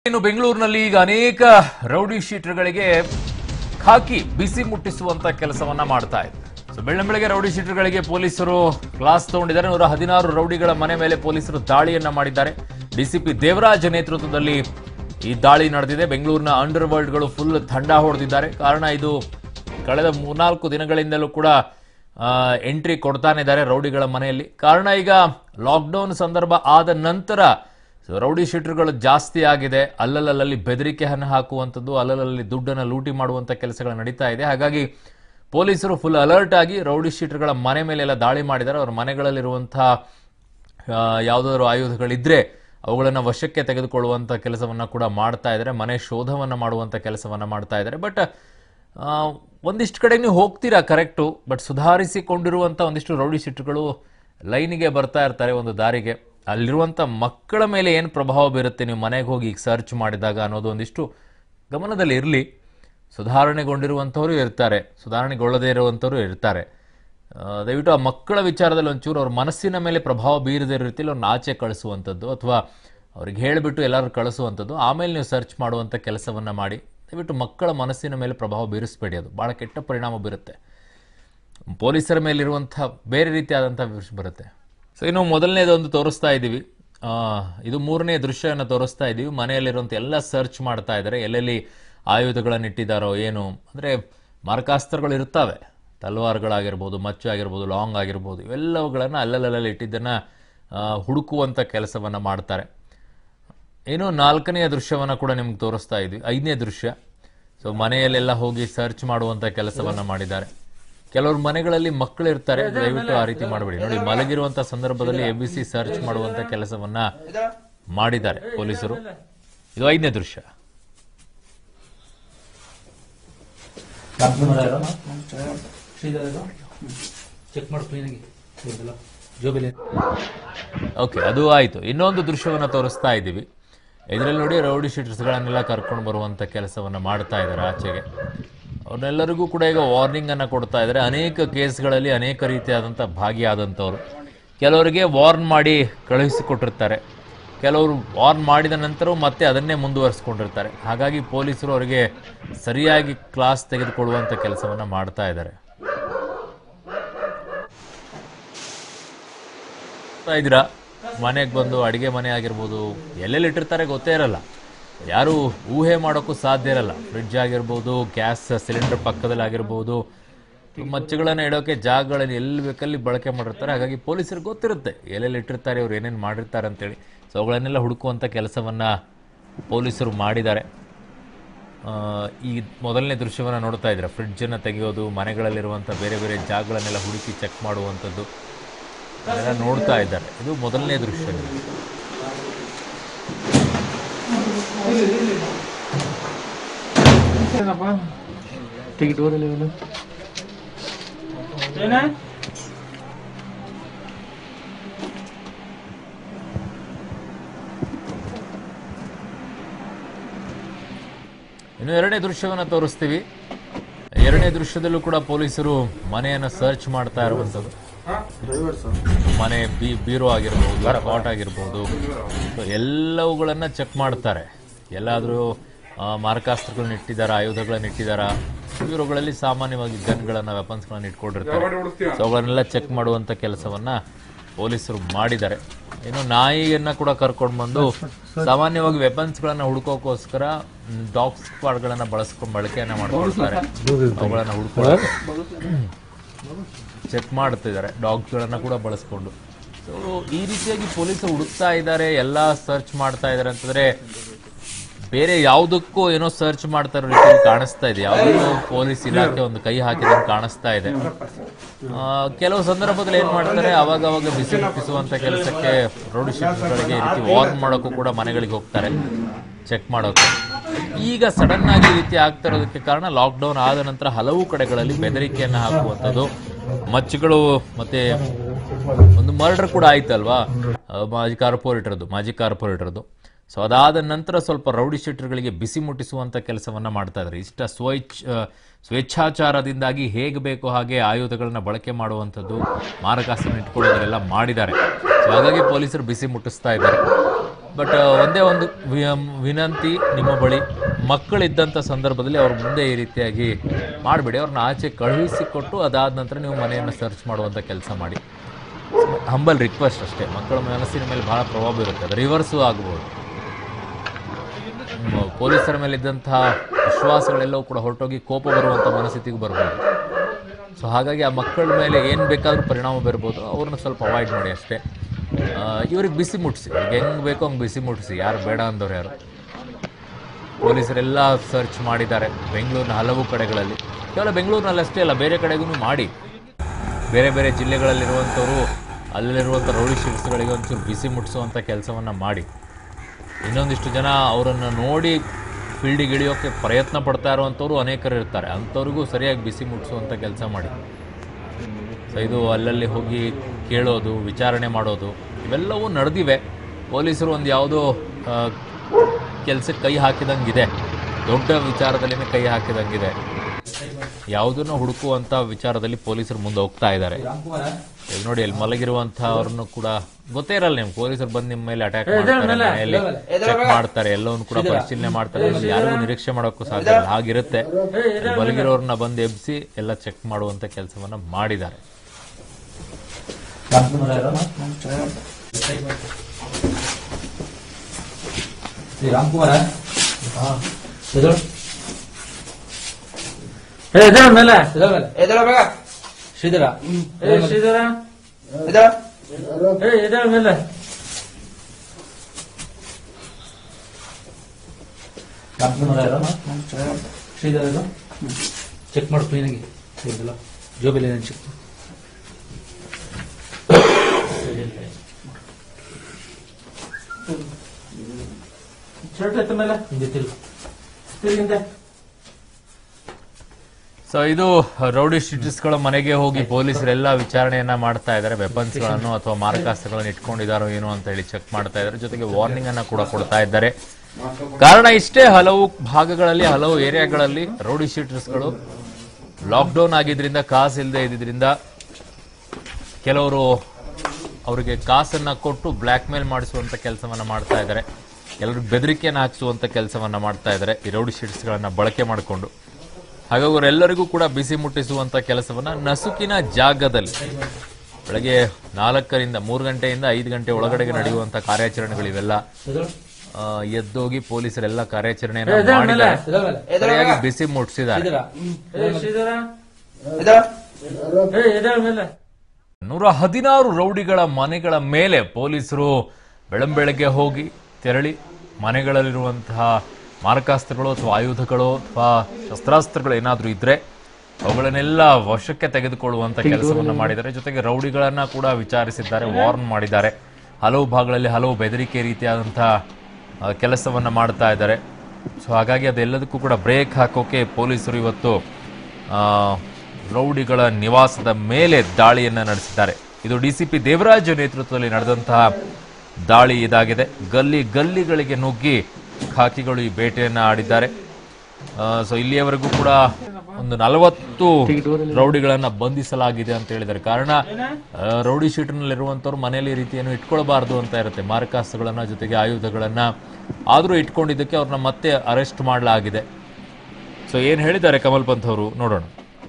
ಇನ್ನು ಬೆಂಗಳೂರಿನಲ್ಲಿ ಈಗ ಅನೇಕ ರೌಡಿ ಶೀಟರ್ಗಳಿಗೆ ಖಾಕಿ ಬಿಸಿ ಮುಟ್ಟಿಸುವಂತ ಕೆಲಸವನ್ನ ಮಾಡ್ತಾ ಇದೆ ಸೊ ಬೆಳ್ಳ ಬೆಳಗ್ಗೆ ರೌಡಿ ಶೀಟರ್ಗಳಿಗೆ ಪೊಲೀಸರು ಕ್ಲಾಸ್ ತಗೊಂಡಿದ್ದಾರೆ ನೂರ ಹದಿನಾರು ರೌಡಿಗಳ ಮನೆ ಮೇಲೆ ಪೊಲೀಸರು ದಾಳಿಯನ್ನ ಮಾಡಿದ್ದಾರೆ ಡಿಸಿಪಿ ದೇವರಾಜ್ ನೇತೃತ್ವದಲ್ಲಿ ಈ ದಾಳಿ ನಡೆದಿದೆ ಬೆಂಗಳೂರಿನ ಅಂಡರ್ ವರ್ಲ್ಡ್ಗಳು ಫುಲ್ ತಂಡ ಹೊಡೆದಿದ್ದಾರೆ ಕಾರಣ ಇದು ಕಳೆದ ಮೂರ್ನಾಲ್ಕು ದಿನಗಳಿಂದಲೂ ಕೂಡ ಎಂಟ್ರಿ ಕೊಡ್ತಾನೆ ಇದ್ದಾರೆ ರೌಡಿಗಳ ಮನೆಯಲ್ಲಿ ಕಾರಣ ಈಗ ಲಾಕ್ಡೌನ್ ಸಂದರ್ಭ ಆದ ನಂತರ ಸೊ ರೌಡಿ ಶೀಟರ್ಗಳು ಜಾಸ್ತಿ ಆಗಿದೆ ಅಲ್ಲಲ್ಲಲ್ಲಿ ಬೆದರಿಕೆಯನ್ನು ಹಾಕುವಂಥದ್ದು ಅಲ್ಲಲ್ಲಲ್ಲಿ ದುಡ್ಡನ್ನು ಲೂಟಿ ಮಾಡುವಂಥ ಕೆಲಸಗಳು ನಡೀತಾ ಇದೆ ಹಾಗಾಗಿ ಪೊಲೀಸರು ಫುಲ್ ಅಲರ್ಟ್ ಆಗಿ ರೌಡಿ ಶೀಟರ್ಗಳ ಮನೆ ಮೇಲೆಲ್ಲ ದಾಳಿ ಮಾಡಿದ್ದಾರೆ ಅವ್ರ ಮನೆಗಳಲ್ಲಿರುವಂತಹ ಆ, ಯಾವುದಾದ್ರು ಆಯುಧಗಳಿದ್ರೆ ಅವುಗಳನ್ನು ವಶಕ್ಕೆ ತೆಗೆದುಕೊಳ್ಳುವಂಥ ಕೆಲಸವನ್ನು ಕೂಡ ಮಾಡ್ತಾ ಇದ್ದಾರೆ ಮನೆ ಶೋಧವನ್ನು ಮಾಡುವಂಥ ಕೆಲಸವನ್ನು ಮಾಡ್ತಾ ಇದ್ದಾರೆ ಬಟ್ ಒಂದಿಷ್ಟು ಕಡೆ ನೀವು ಹೋಗ್ತೀರಾ ಕರೆಕ್ಟು ಬಟ್ ಸುಧಾರಿಸಿಕೊಂಡಿರುವಂಥ ಒಂದಿಷ್ಟು ರೌಡಿ ಶೀಟರ್ಗಳು ಲೈನಿಗೆ ಬರ್ತಾ ಇರ್ತಾರೆ ಒಂದು ದಾರಿಗೆ ಅಲ್ಲಿರುವಂಥ ಮಕ್ಕಳ ಮೇಲೆ ಏನು ಪ್ರಭಾವ ಬೀರುತ್ತೆ ನೀವು ಮನೆಗೆ ಹೋಗಿ ಈಗ ಸರ್ಚ್ ಮಾಡಿದಾಗ ಅನ್ನೋದು ಒಂದಿಷ್ಟು ಗಮನದಲ್ಲಿ ಇರಲಿ ಸುಧಾರಣೆಗೊಂಡಿರುವಂಥವರು ಇರ್ತಾರೆ ಸುಧಾರಣೆಗೊಳ್ಳದೇ ಇರುವಂಥವರು ಇರ್ತಾರೆ ಆ, ದಯವಿಟ್ಟು ಆ ಮಕ್ಕಳ ವಿಚಾರದಲ್ಲಿ ಒಂಚೂರು ಅವ್ರ ಮನಸ್ಸಿನ ಮೇಲೆ ಪ್ರಭಾವ ಬೀರದೇ ಇರೋ ರೀತಿಯಲ್ಲಿ ಅವ್ರನ್ನ ಆಚೆ ಕಳಿಸುವಂಥದ್ದು ಅಥವಾ ಅವ್ರಿಗೆ ಹೇಳಿಬಿಟ್ಟು ಎಲ್ಲರೂ ಕಳಿಸುವಂಥದ್ದು ಆಮೇಲೆ ನೀವು ಸರ್ಚ್ ಮಾಡುವಂಥ ಕೆಲಸವನ್ನು ಮಾಡಿ ದಯವಿಟ್ಟು ಮಕ್ಕಳ ಮನಸ್ಸಿನ ಮೇಲೆ ಪ್ರಭಾವ ಬೀರಿಸಬೇಡಿ ಅದು ಭಾಳ ಕೆಟ್ಟ ಪರಿಣಾಮ ಬೀರುತ್ತೆ ಪೊಲೀಸರ ಮೇಲಿರುವಂಥ ಬೇರೆ ರೀತಿಯಾದಂಥ ವಿಷಯ ಬರುತ್ತೆ ಸೊ ಇನ್ನು ಮೊದಲನೇದೊಂದು ತೋರಿಸ್ತಾ ಇದ್ದೀವಿ ಆ, ಇದು ಮೂರನೇ ದೃಶ್ಯವನ್ನು ತೋರಿಸ್ತಾ ಇದ್ದೀವಿ ಮನೆಯಲ್ಲಿರುವಂಥ ಎಲ್ಲ ಸರ್ಚ್ ಮಾಡ್ತಾ ಇದ್ದಾರೆ ಎಲ್ಲೆಲ್ಲಿ ಆಯುಧಗಳನ್ನು ಇಟ್ಟಿದ್ದಾರೋ ಏನು ಅಂದರೆ ಮಾರಕಾಸ್ತ್ರಗಳು ಇರ್ತವೆ ತಲ್ವಾರ್ಗಳಾಗಿರ್ಬೋದು ಮಚ್ಚು ಆಗಿರ್ಬೋದು ಲಾಂಗ್ ಆಗಿರ್ಬೋದು ಇವೆಲ್ಲವುಗಳನ್ನು ಅಲ್ಲಲ್ಲಲ್ಲಿ ಇಟ್ಟಿದ್ದನ್ನು ಹುಡುಕುವಂಥ ಕೆಲಸವನ್ನು ಮಾಡ್ತಾರೆ ಇನ್ನು ನಾಲ್ಕನೆಯ ದೃಶ್ಯವನ್ನು ಕೂಡ ನಿಮ್ಗೆ ತೋರಿಸ್ತಾ ಇದ್ವಿ ಐದನೇ ದೃಶ್ಯ ಸೊ ಮನೆಯಲ್ಲೆಲ್ಲ ಹೋಗಿ ಸರ್ಚ್ ಮಾಡುವಂಥ ಕೆಲಸವನ್ನ ಮಾಡಿದ್ದಾರೆ ಕೆಲವ್ರ ಮನೆಗಳಲ್ಲಿ ಮಕ್ಕಳು ಇರ್ತಾರೆ ದಯವಿಟ್ಟು ಆ ರೀತಿ ಮಾಡಬೇಡಿ ನೋಡಿ ಮಲಗಿರುವಂತ ಸಂದರ್ಭದಲ್ಲಿ ಎಬ್ಬಿಸಿ ಸರ್ಚ್ ಮಾಡುವಂತ ಕೆಲಸವನ್ನ ಮಾಡಿದ್ದಾರೆ ಪೊಲೀಸರು ಇದು ಐದನೇ ದೃಶ್ಯ ಚೆಕ್ ಮಾಡು ಕ್ಲೀನಾಗಿ ಇದೆಲ್ಲ ಜೋಬಿಲಿ ಓಕೆ ಅದು ಆಯಿತು ಇನ್ನೊಂದು ದೃಶ್ಯವನ್ನು ತೋರಿಸ್ತಾ ಇದ್ದೀವಿ ಇದರಲ್ಲಿ ನೋಡಿ ರೌಡಿ ಶೀಟರ್ಸ್ಗಳನ್ನೆಲ್ಲ ಕರ್ಕೊಂಡು ಬರುವಂಥ ಕೆಲಸವನ್ನು ಮಾಡ್ತಾ ಇದ್ದಾರೆ ಆಚೆಗೆ ಅವ್ರನ್ನೆಲ್ಲರಿಗೂ ಕೂಡ ಈಗ ವಾರ್ನಿಂಗ್ ಅನ್ನು ಕೊಡ್ತಾ ಇದ್ದಾರೆ ಅನೇಕ ಕೇಸ್ಗಳಲ್ಲಿ ಅನೇಕ ರೀತಿಯಾದಂಥ ಭಾಗಿಯಾದಂಥವ್ರು ಕೆಲವರಿಗೆ ವಾರ್ನ್ ಮಾಡಿ ಕಳುಹಿಸಿಕೊಟ್ಟಿರ್ತಾರೆ ಕೆಲವರು ವಾರ್ನ್ ಮಾಡಿದ ನಂತರ ಮತ್ತೆ ಅದನ್ನೇ ಮುಂದುವರಿಸ್ಕೊಂಡಿರ್ತಾರೆ ಹಾಗಾಗಿ ಪೊಲೀಸರು ಅವರಿಗೆ ಸರಿಯಾಗಿ ಕ್ಲಾಸ್ ತೆಗೆದುಕೊಳ್ಳುವಂಥ ಕೆಲಸವನ್ನು ಮಾಡ್ತಾ ಇದ್ದಾರೆ ನೋಡ್ತಾ ಇದ್ದೀರಾ ಮನೆಗೆ ಬಂದು ಅಡಿಗೆ ಮನೆ ಆಗಿರ್ಬೋದು ಎಲ್ಲೆಲ್ಲಿ ಇಟ್ಟಿರ್ತಾರೆ ಗೊತ್ತೇ ಇರಲ್ಲ ಯಾರು ಊಹೆ ಮಾಡೋಕ್ಕೂ ಸಾಧ್ಯ ಇರಲ್ಲ ಫ್ರಿಡ್ಜ್ ಆಗಿರ್ಬೋದು ಗ್ಯಾಸ್ ಸಿಲಿಂಡರ್ ಪಕ್ಕದಲ್ಲಿ ಆಗಿರ್ಬೋದು ಮಚ್ಚುಗಳನ್ನು ಇಡೋಕೆ ಜಾಗಗಳಲ್ಲಿ ಎಲ್ಲಿ ಬೇಕಲ್ಲಿ ಬಳಕೆ ಮಾಡಿರ್ತಾರೆ ಹಾಗಾಗಿ ಪೊಲೀಸರಿಗೆ ಗೊತ್ತಿರುತ್ತೆ ಎಲ್ಲೆಲ್ಲಿ ಇಟ್ಟಿರ್ತಾರೆ ಇವ್ರು ಏನೇನು ಮಾಡಿರ್ತಾರೆ ಅಂತೇಳಿ ಸೊ ಅವುಗಳನ್ನೆಲ್ಲ ಹುಡುಕುವಂಥ ಕೆಲಸವನ್ನು ಪೊಲೀಸರು ಮಾಡಿದ್ದಾರೆ ಆ, ಈ ಮೊದಲನೇ ದೃಶ್ಯವನ್ನು ನೋಡ್ತಾ ಇದ್ದೀರಾ ಫ್ರಿಡ್ಜನ್ನು ತೆಗೆಯೋದು ಮನೆಗಳಲ್ಲಿರುವಂಥ ಬೇರೆ ಬೇರೆ ಜಾಗಗಳನ್ನೆಲ್ಲ ಹುಡುಕಿ ಚೆಕ್ ಮಾಡುವಂಥದ್ದು ಅದೆಲ್ಲ ನೋಡ್ತಾ ಇದ್ದಾರೆ ಇದು ಮೊದಲನೇ ದೃಶ್ಯ ನಿಮಗೆ. ಟಿಕೆಟ್ ಓದಲಿ ಇವನು ಇನ್ನು ಎರಡನೇ ದೃಶ್ಯವನ್ನು ತೋರಿಸ್ತೀವಿ ಎರಡನೇ ದೃಶ್ಯದಲ್ಲೂ ಕೂಡ ಪೊಲೀಸರು ಮನೆಯನ್ನು ಸರ್ಚ್ ಮಾಡ್ತಾ ಇರುವಂಥದ್ದು ಮನೆ ಬಿ ಬೀರೋ ಆಗಿರ್ಬೋದು ಕಾಟ್ ಆಗಿರ್ಬೋದು ಸೊ ಎಲ್ಲವುಗಳನ್ನ ಚೆಕ್ ಮಾಡ್ತಾರೆ ಎಲ್ಲಾದರೂ ಮಾರಕಾಸ್ತ್ರಗಳನ್ನ ಇಟ್ಟಿದ್ದಾರ ಆಯುಧಗಳನ್ನ ಇಟ್ಟಿದ್ದಾರ ಬೀರೋಗಳಲ್ಲಿ ಸಾಮಾನ್ಯವಾಗಿ ಗನ್ಗಳನ್ನ ವೆಪನ್ಸ್ಗಳನ್ನ ಇಟ್ಕೊಂಡಿರ್ತಾರೆ ಸೊ ಅವುಗಳನ್ನೆಲ್ಲ ಚೆಕ್ ಮಾಡುವಂಥ ಕೆಲಸವನ್ನ ಪೊಲೀಸರು ಮಾಡಿದ್ದಾರೆ ಇನ್ನು ನಾಯಿಯನ್ನ ಕೂಡ ಕರ್ಕೊಂಡು ಬಂದು ಸಾಮಾನ್ಯವಾಗಿ ವೆಪನ್ಸ್ಗಳನ್ನ ಹುಡುಕೋಕ್ಕೋಸ್ಕರ ಡಾಗ್ ಸ್ಕ್ವಾಡ್ಗಳನ್ನ ಬಳಸ್ಕೊಂಡು ಬಳಕೆಯನ್ನ ಮಾಡ್ಕೊಳ್ತಾರೆ ಅವುಗಳನ್ನ ಹುಡ್ಕೊಳ್ಳೋಕೆ ಚೆಕ್ ಮಾಡ್ತಿದ್ದಾರೆ ಡಾಗ್ಸ್ಗಳನ್ನ ಕೂಡ ಬಳಸ್ಕೊಂಡು ಸೊ ಈ ರೀತಿಯಾಗಿ ಪೊಲೀಸರು ಹುಡುಕ್ತಾ ಇದ್ದಾರೆ ಎಲ್ಲ ಸರ್ಚ್ ಮಾಡ್ತಾ ಇದ್ದಾರೆ ಅಂತಂದ್ರೆ ಬೇರೆ ಯಾವುದಕ್ಕೂ ಏನೋ ಸರ್ಚ್ ಮಾಡ್ತಾ ಇರೋ ರೀತಿಯಲ್ಲಿ ಕಾಣಿಸ್ತಾ ಇದೆ ಯಾವುದಕ್ಕೂ ಪೊಲೀಸ್ ಇಲಾಖೆ ಒಂದು ಕೈ ಹಾಕಿದಂಗೆ ಕಾಣಿಸ್ತಾ ಇದೆ ಆ, ಕೆಲವು ಸಂದರ್ಭದಲ್ಲಿ ಏನ್ ಮಾಡ್ತಾರೆ ಅವಾಗ ಅವಾಗ ಬಿಸಿ ಮುಟ್ಟಿಸುವಂತ ಕೆಲಸಕ್ಕೆ ರೌಡಿ ಶೀಟರ್ಗಳಿಗೆ ಈ ರೀತಿ ವಾರ್ನ್ ಮಾಡೋಕ್ಕೂ ಕೂಡ ಮನೆಗಳಿಗೆ ಹೋಗ್ತಾರೆ ಚೆಕ್ ಮಾಡೋಕೆ ಈಗ ಸಡನ್ ಆಗಿ ಈ ರೀತಿ ಆಗ್ತಾ ಇರೋದಕ್ಕೆ ಕಾರಣ ಲಾಕ್ಡೌನ್ ಆದ ನಂತರ ಹಲವು ಕಡೆಗಳಲ್ಲಿ ಬೆದರಿಕೆಯನ್ನು ಹಾಕುವಂಥದ್ದು ಮಚ್ಚುಗಳು ಮತ್ತೆ ಒಂದು ಮರ್ಡರ್ ಕೂಡ ಆಯ್ತಲ್ವಾ ಆ, ಮಾಜಿ ಕಾರ್ಪೊರೇಟರ್ದು ಮಾಜಿ ಕಾರ್ಪೊರೇಟರ್ದು ಸೊ ಅದಾದ ನಂತರ ಸ್ವಲ್ಪ ರೌಡಿ ಶೀಟರ್ಗಳಿಗೆ ಬಿಸಿ ಮುಟ್ಟಿಸುವಂತ ಕೆಲಸವನ್ನ ಮಾಡ್ತಾ ಇದ್ದಾರೆ ಇಷ್ಟ ಸ್ವಚ್ಛ ಸ್ವೇಚ್ಛಾಚಾರದಿಂದಾಗಿ ಹೇಗೆ ಬೇಕೋ ಹಾಗೆ ಆಯುಧಗಳನ್ನ ಬಳಕೆ ಮಾಡುವಂಥದ್ದು ಮಾರಕಾಸ್ತ್ರ ಇಟ್ಕೊಳ್ಳೋದೆಲ್ಲ ಮಾಡಿದ್ದಾರೆ ಸೊ ಹಾಗಾಗಿ ಪೊಲೀಸರು ಬಿಸಿ ಮುಟ್ಟಿಸ್ತಾ ಇದ್ದಾರೆ ಬಟ್ ಒಂದೇ ಒಂದು ವಿ- ವಿನಂತಿ ನಿಮ್ಮ ಬಳಿ ಮಕ್ಕಳಿದ್ದಂಥ ಸಂದರ್ಭದಲ್ಲಿ ಅವ್ರ ಮುಂದೆ ಈ ರೀತಿಯಾಗಿ ಮಾಡಿಬಿಡಿ ಅವ್ರನ್ನ ಆಚೆ ಕಳುಹಿಸಿಕೊಟ್ಟು ಅದಾದ ನಂತರ ನೀವು ಮನೆಯನ್ನು ಸರ್ಚ್ ಮಾಡುವಂಥ ಕೆಲಸ ಮಾಡಿ ಹಂಬಲ್ ರಿಕ್ವೆಸ್ಟ್ ಅಷ್ಟೇ ಮಕ್ಕಳ ಮನಸ್ಸಿನ ಮೇಲೆ ಬಹಳ ಪ್ರಭಾವ ಬೀರುತ್ತೆ ಅದು ರಿವರ್ಸು ಆಗ್ಬೋದು ಮ್, ಪೊಲೀಸರ ಮೇಲೆ ಇದ್ದಂತಹ ವಿಶ್ವಾಸಗಳೆಲ್ಲವೂ ಕೂಡ ಹೊರಟೋಗಿ ಕೋಪ ಬರುವಂಥ ಮನಸ್ಥಿತಿಗೂ ಬರ್ಬೋದು ಸೊ ಹಾಗಾಗಿ ಆ ಮಕ್ಕಳ ಮೇಲೆ ಏನು ಬೇಕಾದರೂ ಪರಿಣಾಮ ಬೀರ್ಬೋದು ಅವ್ರನ್ನ ಸ್ವಲ್ಪ ಅವಾಯ್ಡ್ ಮಾಡಿ ಅಷ್ಟೇ ಆ, ಇವ್ರಿಗೆ ಬಿಸಿ ಮುಟ್ಟಿಸಿ ಅವ್ರಿಗೆ ಹೆಂಗೆ ಬೇಕೋ ಹಂಗೆ ಬಿಸಿ ಮುಟ್ಟಿಸಿ ಯಾರು ಬೇಡ ಅಂದವ್ರು ಯಾರು ಪೊಲೀಸರೆಲ್ಲ ಸರ್ಚ್ ಮಾಡಿದ್ದಾರೆ ಬೆಂಗಳೂರಿನ ಹಲವು ಕಡೆಗಳಲ್ಲಿ ಕೇವಲ ಬೆಂಗಳೂರಿನಲ್ಲಿ ಅಷ್ಟೇ ಅಲ್ಲ ಬೇರೆ ಕಡೆಗೂ ಮಾಡಿ ಬೇರೆ ಬೇರೆ ಜಿಲ್ಲೆಗಳಲ್ಲಿರುವಂಥವರು ಅಲ್ಲಿರುವಂಥ ರೌಡಿ ಶೀಟ್ಸ್ಗಳಿಗೆ ಒಂಚೂರು ಬಿಸಿ ಮುಟ್ಟಿಸುವಂಥ ಕೆಲಸವನ್ನು ಮಾಡಿ ಇನ್ನೊಂದಿಷ್ಟು ಜನ ಅವರನ್ನು ನೋಡಿ ಫೀಲ್ಡಿಗೆ ಇಳಿಯೋಕ್ಕೆ ಪ್ರಯತ್ನ ಪಡ್ತಾ ಇರುವಂಥವ್ರು ಅನೇಕರು ಇರ್ತಾರೆ ಅಂಥವ್ರಿಗೂ ಸರಿಯಾಗಿ ಬಿಸಿ ಮುಟ್ಟಿಸುವಂಥ ಕೆಲಸ ಮಾಡಿ ಸೊ ಇದು ಅಲ್ಲಲ್ಲಿ ಹೋಗಿ ಕೇಳೋದು ವಿಚಾರಣೆ ಮಾಡೋದು ಇವೆಲ್ಲವೂ ನಡೆದಿವೆ ಪೊಲೀಸರು ಒಂದು ಯಾವುದೋ ಕೆಲಸಕ್ಕೆ ಕೈ ಹಾಕಿದಂಗಿದೆ ದೊಡ್ಡ ವಿಚಾರದಲ್ಲಿನೇ ಕೈ ಹಾಕಿದಂಗಿದೆ ಯಾವುದನ್ನು ಹುಡುಕುವಂಥ ವಿಚಾರದಲ್ಲಿ ಪೊಲೀಸರು ಮುಂದೆ ಹೋಗ್ತಾ ಇದ್ದಾರೆ ಈಗ ನೋಡಿ ಅಲ್ಲಿ ಮಲಗಿರುವಂತಹವ್ರನ್ನು ಕೂಡ ಗೊತ್ತೇ ಇರಲ್ಲ ನಿಮ್ಗೆ ಪೊಲೀಸರು ಬಂದು ನಿಮ್ಮ ಮೇಲೆ ಅಟ್ಯಾಕ್ ಮಾಡ್ತಾರೆ ಮನೆಯಲ್ಲಿ ಚೆಕ್ ಮಾಡ್ತಾರೆ ಎಲ್ಲವನ್ನು ಕೂಡ ಪರಿಶೀಲನೆ ಮಾಡ್ತಾರೆ ಅದು ಯಾರಿಗೂ ನಿರೀಕ್ಷೆ ಮಾಡೋಕ್ಕೂ ಸಾಧ್ಯ ಇಲ್ಲ ಹಾಗಿರುತ್ತೆ ಅಲ್ಲಿ ಮಲಗಿರೋರನ್ನ ಬಂದು ಎಬ್ಸಿ ಎಲ್ಲ ಚೆಕ್ ಮಾಡುವಂತ ಕೆಲಸವನ್ನ ಮಾಡಿದ್ದಾರೆ ರಾಮ್ಕುಮಾರ್ ಯಾರು ಶ್ರೀ ರಾಮ್ಕುಮಾರ ಎದಳು ಏ ಎದ್ದೇಳ ಮೇಲೆ ಎದಳ ಮೇಲೆ ಎದಳ ಬೇಗ ಶ್ರೀಧರ ಏ ಶ್ರೀಧರ ಎದಳ ಏ ಎದ್ದೇಳ ಮೇಲೆ ರಾಮ್ಕುಮಾರ್ ಯಾರು ಶ್ರೀಧರ ಯಾರು ಚೆಕ್ ಮಾಡು ಕ್ಲೀನಾಗಿ ಇದೆಲ್ಲ ಜೋಬೆಲ್ಲ ಏನೇನು ಚೆಕ್ ಶರ್ಟ್ ಎತ್ತ ಮೇಲೆ ಹಿಂದೆ ತಿರುಗು ತಿರ್ಗಿಂದೆ ಸೊ ಇದು ರೌಡಿ ಗಳ ಮನೆಗೆ ಹೋಗಿ ಪೊಲೀಸರೆಲ್ಲ ವಿಚಾರಣೆಯನ್ನ ಮಾಡ್ತಾ ಇದ್ದಾರೆ ವೆಪನ್ಸ್ ಗಳನ್ನು ಅಥವಾ ಮಾರಕಾಸ್ತ್ರಗಳನ್ನು ಇಟ್ಕೊಂಡಿದಾರೋ ಏನೋ ಅಂತ ಹೇಳಿ ಚೆಕ್ ಮಾಡ್ತಾ ಇದ್ದಾರೆ ಜೊತೆಗೆ ವಾರ್ನಿಂಗ್ ಅನ್ನ ಕೂಡ ಕೊಡ್ತಾ ಇದ್ದಾರೆ ಕಾರಣ ಇಷ್ಟೇ ಹಲವು ಭಾಗಗಳಲ್ಲಿ ಹಲವು ಏರಿಯಾಗಳಲ್ಲಿ ರೌಡಿ ಗಳು ಲಾಕ್ಡೌನ್ ಆಗಿದ್ರಿಂದ ಕಾಸು ಇಲ್ಲದೆ ಇದ್ದಿದ್ರಿಂದ ಕೆಲವರು ಅವರಿಗೆ ಕಾಸನ್ನ ಕೊಟ್ಟು ಬ್ಲ್ಯಾಕ್ ಮೇಲ್ ಮಾಡಿಸುವಂತ ಕೆಲಸವನ್ನ ಮಾಡ್ತಾ ಇದ್ದಾರೆ ಕೆಲವರು ಬೆದರಿಕೆಯನ್ನು ಹಾಕಿಸುವಂತ ಕೆಲಸವನ್ನ ಮಾಡ್ತಾ ಇದ್ದಾರೆ ಈ ರೌಡಿ ಗಳನ್ನ ಬಳಕೆ ಮಾಡಿಕೊಂಡು ಹಾಗಾಗಿ ಅವರೆಲ್ಲರಿಗೂ ಕೂಡ ಬಿಸಿ ಮುಟ್ಟಿಸುವಂತ ಕೆಲಸವನ್ನ ನಸುಕಿನ ಜಾಗದಲ್ಲಿ ಬೆಳಗ್ಗೆ ನಾಲ್ಕರಿಂದ ಮೂರು ಗಂಟೆಯಿಂದ ಐದು ಗಂಟೆ ಒಳಗಡೆಗೆ ನಡೆಯುವಂತ ಕಾರ್ಯಾಚರಣೆಗಳಿವೆಲ್ಲ ಎದಳು ಆ, ಎದ್ದೋಗಿ ಪೊಲೀಸರೆಲ್ಲ ಕಾರ್ಯಾಚರಣೆಯನ್ನ ಮಾಡಿದ್ದಾರೆ ಎದಳ ಮೇಲೆ ಸರಿಯಾಗಿ ಬಿಸಿ ಮುಟ್ಟಿಸಿದ್ದಾರೆ ಶ್ರೀಧರ ಏ ಶ್ರೀಧರ ಎದಳ ಏ ಎದ್ದೇಳ ಮೇಲೆ ನೂರ ಹದಿನಾರು ರೌಡಿಗಳ ಮನೆಗಳ ಮೇಲೆ ಪೊಲೀಸರು ಬೆಳಂಬೆಳಗ್ಗೆ ಹೋಗಿ ತೆರಳಿ ಮನೆಗಳಲ್ಲಿರುವಂತಹ ಮಾರಕಾಸ್ತ್ರಗಳು ಅಥವಾ ಆಯುಧಗಳು ಅಥವಾ ಶಸ್ತ್ರಾಸ್ತ್ರಗಳು ಏನಾದರೂ ಇದ್ರೆ ಅವುಗಳನ್ನೆಲ್ಲ ವಶಕ್ಕೆ ತೆಗೆದುಕೊಳ್ಳುವಂತ ಕೆಲಸವನ್ನ ಮಾಡಿದ್ದಾರೆ ಜೊತೆಗೆ ರೌಡಿಗಳನ್ನ ಕೂಡ ವಿಚಾರಿಸಿದ್ದಾರೆ ವಾರ್ನ್ ಮಾಡಿದ್ದಾರೆ ಹಲವು ಭಾಗಗಳಲ್ಲಿ ಹಲವು ಬೆದರಿಕೆ ರೀತಿಯಾದಂತಹ ಆ, ಕೆಲಸವನ್ನ ಮಾಡ್ತಾ ಇದ್ದಾರೆ ಸೊ ಹಾಗಾಗಿ ಅದೆಲ್ಲದಕ್ಕೂ ಕೂಡ ಬ್ರೇಕ್ ಹಾಕೋಕೆ ಪೊಲೀಸರು ಇವತ್ತು ಆ, ರೌಡಿಗಳ ನಿವಾಸದ ಮೇಲೆ ದಾಳಿಯನ್ನ ನಡೆಸಿದ್ದಾರೆ ಇದು ಡಿಸಿಪಿ ದೇವರಾಜ್ ನೇತೃತ್ವದಲ್ಲಿ ನಡೆದಂತಹ ದಾಳಿ ಇದಾಗಿದೆ ಗಲ್ಲಿ ಗಲ್ಲಿಗಳಿಗೆ ನುಗ್ಗಿ ಖಾಕಿಗಳು ಈ ಬೇಟೆಯನ್ನ ಆಡಿದ್ದಾರೆ ಸೊ ಇಲ್ಲಿಯವರೆಗೂ ಕೂಡ ಒಂದು ನಲವತ್ತು ರೌಡಿಗಳನ್ನ ಬಂಧಿಸಲಾಗಿದೆ ಅಂತ ಹೇಳಿದ್ದಾರೆ ಕಾರಣ ಆ, ರೌಡಿ ಶೀಟ್ನಲ್ಲಿರುವಂಥವ್ರು ಮನೆಯಲ್ಲಿ ಈ ರೀತಿಯನ್ನು ಇಟ್ಕೊಳ್ಬಾರ್ದು ಅಂತ ಇರುತ್ತೆ ಮಾರಕಾಸ್ತ್ರಗಳನ್ನ ಜೊತೆಗೆ ಆಯುಧಗಳನ್ನ ಆದರೂ ಇಟ್ಕೊಂಡಿದ್ದಕ್ಕೆ ಅವ್ರನ್ನ ಮತ್ತೆ ಅರೆಸ್ಟ್ ಮಾಡಲಾಗಿದೆ ಸೊ ಏನ್ ಹೇಳಿದ್ದಾರೆ ಕಮಲ್ ಪಂತ್ ಅವರು ನೋಡೋಣ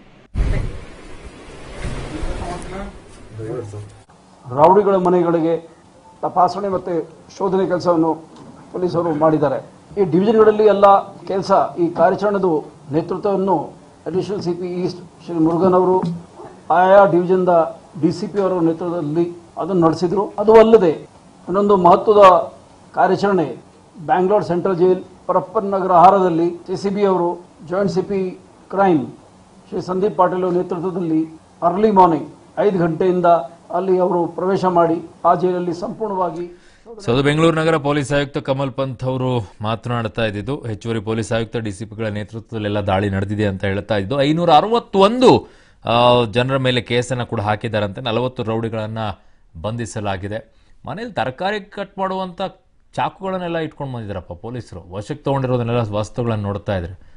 ರೌಡಿಗಳ ಮನೆಗಳಿಗೆ ತಪಾಸಣೆ ಮತ್ತು ಶೋಧನೆ ಕೆಲಸವನ್ನು ಪೊಲೀಸರು ಮಾಡಿದ್ದಾರೆ ಈ ಡಿವಿಷನ್ಗಳಲ್ಲಿ ಎಲ್ಲ ಕೆಲಸ ಈ ಕಾರ್ಯಾಚರಣೆದು ನೇತೃತ್ವವನ್ನು additional C P east Shri Murugan ಅವರು ಆಯಾ ಡಿವಿಷನ್ದ ಡಿ ಸಿ ಪಿ ಅವರ ನೇತೃತ್ವದಲ್ಲಿ ಅದನ್ನು ನಡೆಸಿದರು ಅದು ಅಲ್ಲದೆ ಇನ್ನೊಂದು ಮಹತ್ವದ ಕಾರ್ಯಾಚರಣೆ ಬ್ಯಾಂಗ್ಳೂರ್ ಸೆಂಟ್ರಲ್ ಜೈಲ್ ಪರಪ್ಪನ್ ನಗರ ಆಹಾರದಲ್ಲಿ ಸಿ ಸಿ ಬಿ ಅವರು joint C P crime Shri Sandeep Patil ಅವರ ನೇತೃತ್ವದಲ್ಲಿ ಅರ್ಲಿ ಮಾರ್ನಿಂಗ್ ಐದು ಗಂಟೆಯಿಂದ ಅಲ್ಲಿ ಅವರು ಪ್ರವೇಶ ಮಾಡಿ ಆ ಜೈಲಲ್ಲಿ ಸಂಪೂರ್ಣವಾಗಿ ಸೊ ಅದು ಬೆಂಗಳೂರು ನಗರ ಪೊಲೀಸ್ ಆಯುಕ್ತ ಕಮಲ್ ಪಂತ್ ಅವರು ಮಾತನಾಡ್ತಾ ಇದ್ದಿದ್ದು ಹೆಚ್ಚುವರಿ ಪೊಲೀಸ್ ಆಯುಕ್ತ ಡಿಸಿಪಿಗಳ ನೇತೃತ್ವದಲ್ಲೆಲ್ಲ ದಾಳಿ ನಡೆದಿದೆ ಅಂತ ಹೇಳ್ತಾ ಇದ್ದು ಐನೂರ ಅರವತ್ತೊಂದು ಆ, ಜನರ ಮೇಲೆ ಕೇಸನ್ನು ಕೂಡ ಹಾಕಿದ್ದಾರಂತೆ ನಲವತ್ತು ರೌಡಿಗಳನ್ನ ಬಂಧಿಸಲಾಗಿದೆ ಮನೇಲಿ ತರಕಾರಿ ಕಟ್ ಮಾಡುವಂತ ಚಾಕುಗಳನ್ನೆಲ್ಲ ಇಟ್ಕೊಂಡು ಬಂದಿದ್ದಾರಪ್ಪ ಪೊಲೀಸರು ವಶಕ್ಕೆ ತಗೊಂಡಿರೋದನ್ನೆಲ್ಲ ವಸ್ತುಗಳನ್ನು ನೋಡ್ತಾ ಇದ್ದಾರೆ